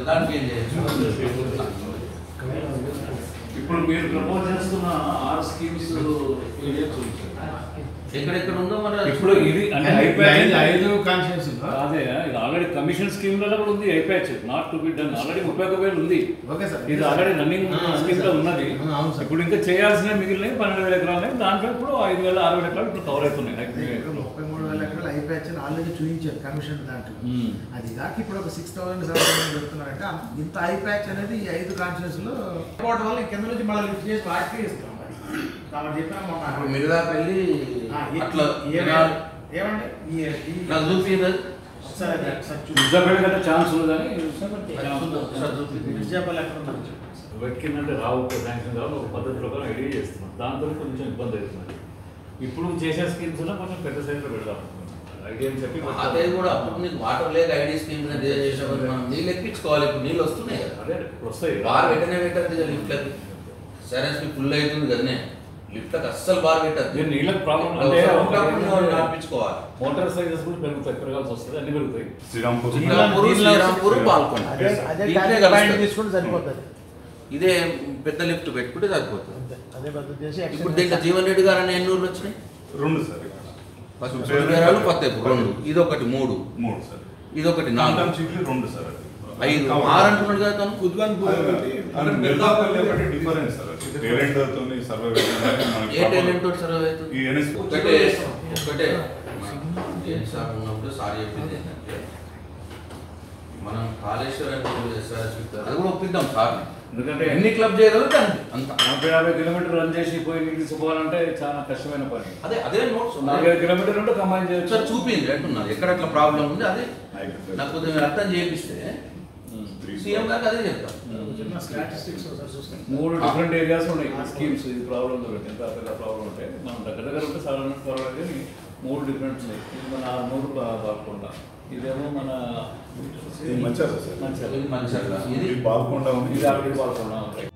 దానికి ఏం చేయొచ్చు ఇప్పుడు మీరు ప్రపోజ్ చేస్తున్న ఆరు స్కీమ్స్ ఎక్కడెక్కడ ఉందో మన ఇప్పుడు ఇది అంటే ఐదు అయిపోయింది ఐదు కాన్షియన్స్ అదే ఇది ఆల్రెడీ కమిషన్ స్కీమ్లలో కూడా ఉంది అయిపోయచ్చు not to be done already ముప్పై ఒక వేలు ఉంది ఓకే సార్ ఇది ఆల్రెడీ రన్నింగ్ ఆ, అవును స్కీమ్ లో సార్. ఉన్నది ఆ, అవును సార్. ఇప్పుడు ఇంకా చేయాల్సిన మిగిలినవి పన్నెండు వేల ఎకరాలు దాంట్లో ఇప్పుడు ఐదు వేల ఆరు వేల ఎకరాలు ఇప్పుడు కవర్ అవుతున్నాయి ఇప్పుడు ముప్పై మూడు వేల ఎకరాలు అయిపోయాయని ఆల్రెడీ చూపించారు కమిషన్ దాంట్లో మ్మ్. అది కాక ఇప్పుడు ఒక సిక్స్ థౌసండ్ సెవెన్ థౌసండ్ పెడుతున్నారంటే అంత- ఇంత అయిపోయాచ్ అనేది ఈ ఐదు కాన్షియన్స్ లో పోవడం వల్ల కింద నుంచి మళ్ళీ లిఫ్ట్ చేసి వాటికి ఇస్తాం మరి కాబట్టి చెప్పినా మొన్న ఇప్పుడు మిగతాకి వెళ్ళి ఆ, ఈ- అట్లా ఏమండి? ఏమండి ఈ ఈ- నాకు చూపించదు ఒకసారి అది ఒకసారి చూడు. నిజాపేట కంటే ఛాన్స్ ఉంది కానీ ఒకసారి చూపించు. మిర్జాపల్లి ఎక్కడ ఉన్నారు చెప్పండి. వెక్కిందంటే రావు శాంక్షన్ కావాలి ఒక పద్ధతి ప్రకారం ఐడియా చేస్తున్నాం దాంతో కొంచెం ఇబ్బంది అవుతుంది ఇప్పుడు చేసే స్కీమ్స్ లో కొంచెం పెద్ద సైజులో పెడదాం ఐడియా అని చెప్పి అదే కూడా అప్పుడు నీకు వాటర్ లేక ఐడి స్కీమ్ మీద డిజైన్ చేసినప్పుడు మనం నీళ్ళు ఎక్కించుకోవాలి ఇప్పుడు నీళ్ళు వస్తున్నాయి కదా అదే ఇప్పుడు వస్తాయి బార్ పెట్టనే పెట్టద్దు ఇక లిఫ్ట్లకి సరే ఫుల్ అవుతుంది కదనే లిఫ్ట్లకు అస్సలు బార్ పెట్టద్దు దీని నీళ్ళకి ప్రాబ్లం అంటే నడిపించుకోవాలి మోటార్ సైజెస్ కూడా పెరుగుతాయి పెరగాల్సి వస్తుంది అన్ని పెరుగుతాయి శ్రీరాంపూర్ శ్రీరాంపూర్ దీనిలో- శ్రీరాంపూర్ పాల్గొండ అదే అదే దీంట్లో ట్యాంక్ కలుస్తుంది. పాయింట్ తీసుకుంటే సరిపోతుంది ఇదే పెద్ద లిఫ్ట్ పెట్టుకుంటే సరిపోతుంది అంతే. అదే పద్ధతి చేసి ఇప్పుడు extend దీంట్లో జీవన్ రెడ్డి గారు అనే ఎన్ని ఊర్లు వచ్చినాయి రెండు సార్ ఫస్ట్ సుపేరు సుబేరాలు కొత్తపూర్ రెండు ఇది ఒకటి మూడు మూడు సార్ ఇది ఒకటి నాలుగు నాలుగు చీట్లు రెండు సార్ అది. ఐదు ఆరు అంటున్నాడు కదా తను అది- అది మిగతాపల్లి ఒకటి డిఫరెన్స్ సార్ అది. పేరెంట్ తోని సర్వే పెట్టిందని మనకి ఏ టాలెంట్ తోటి సర్వ్ అవుతుంది ఈ ఎన్ఎస్ ఒకటే ఒకటే ఏం సార్ ఉన్నప్పుడు సార్ చెప్పింది ఏంటంటే మనం కాళేశ్వరం ఎస్ఆర్ఎస్ అది కూడా ఒప్పిద్దాం సార్ ఎందుకంటే ఎన్ని క్లబ్ చేయగలిగితే అంతే అంత నలభై యాభై కిలోమీటర్ రన్ చేసి పోయి నీళ్ళు తీసుకోవాలంటే చాలా కష్టమైన పని అదే అదే నోట్స్ నాలుగైదు కిలోమీటర్ ఉంటే కంబైన్ ఒకసారి చేయొచ్చు చూపింది అంటున్నారు ఎక్కడ అట్లా ప్రాబ్లం ఉంది అదే నాకు కొద్దిగా మీరు అర్థం చేపిస్తే సీఎం గారికి అదే చెప్తాం చిన్న స్టాటిస్టిక్స్ ఒకసారి చూస్తాం మూడు డిఫరెంట్ ఏరియాస్ ఉన్నాయి స్కీమ్స్ ఇది ప్రాబ్లమ్ ఎంత పెద్ద ప్రాబ్లం ఉంటాయి మనం దగ్గర దగ్గర ఉంటే సాధారణ పర్వాలేదు కానీ మూడు డిఫరెంట్ ఉన్నాయి ఇది మన నూరు బాకుండా ఇదేమో మన ఇది మంచిర్యాల సార్. మంచిర్యాల. ఇది మంచిర్యాల. ఇది ఇది బాల్కొండ ఉంది ఇది ఆల్రెడీ బాల్కొండ ఉంటాయి